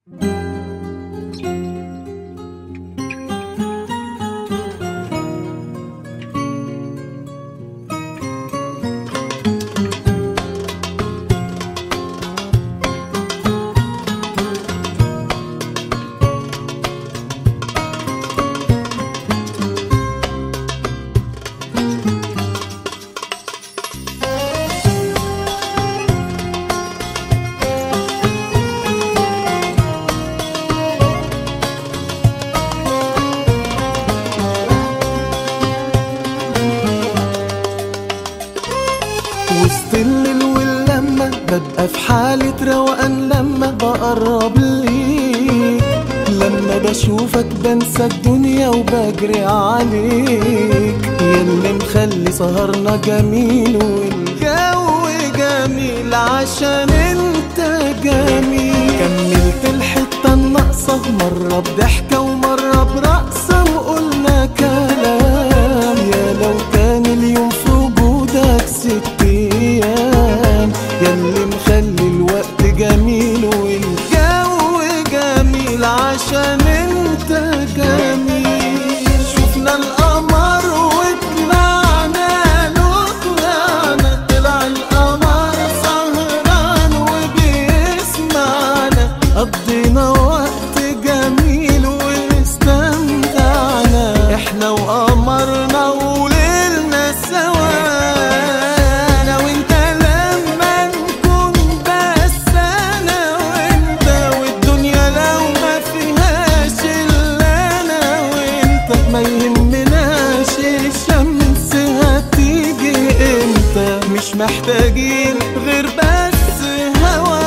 وسط الليل واللمة ببقى في حالة روقان لما بقرب ليك لما بشوفك بنسى الدنيا وبجري عليك ياللي مخلي سهرنا جميل والجو جميل عشان انت جميل كملت الحتة الناقصة مرة بضحكة ومرة برقصة وقلنا كلام يا لو كان اليوم في وجودك ست ايام ياللي مخلي الوقت جميل والجو جميل عشان انت جميل شفنا القمر وطلعنا له طلعنا طلع القمر سهران وبيسمعنا قضينا وقت جميل واستمتعنا احنا وقمرنا وليلنا سوا انا وانت لما نكون بس انا وانت والدنيا لو ما فيهاش الا انا وانت ما يهمناش الشمس هتيجي امتى مش محتاجين غير بس هوا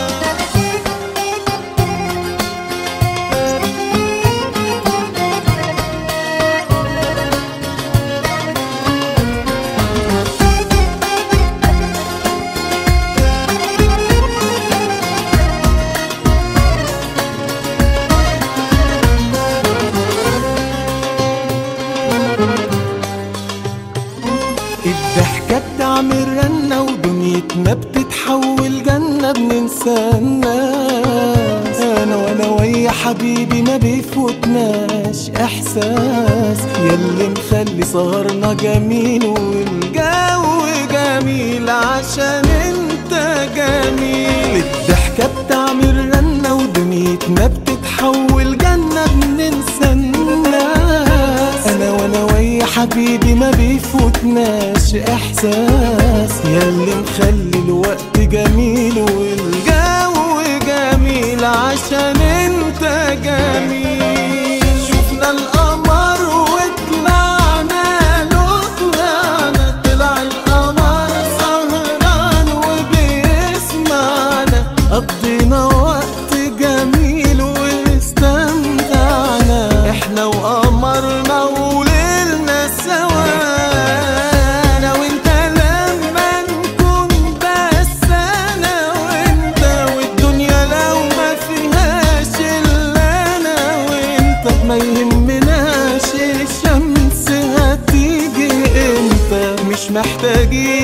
الضحكة بتعمل رنة ودنيتنا بتتحول جنة بننسى الناس أنا وأنا ويا حبيبي ما بيفوتناش إحساس ياللي مخلي سهرنا جميل والجو جميل عشان انت جميل الضحكة بتعمل رنة ودنيتنا بتتحول جنة بننسى الناس أنا وأنا ويا حبيبي ما بيفوتناش إحساس ياللي مخلي الوقت جميل والجو جميل عشان انت جميل شفنا القمر وطلعنا له طلعنا طلع القمر سهران وبيسمعنا قضينا وقت جميل واستمتعنا احنا وقمرنا وليلنا سوا انا وانت لما نكون بس انا وانت والدنيا لو ما فيهاش الا انا وانت ما يهمناش الشمس هتيجي امتى مش محتاجين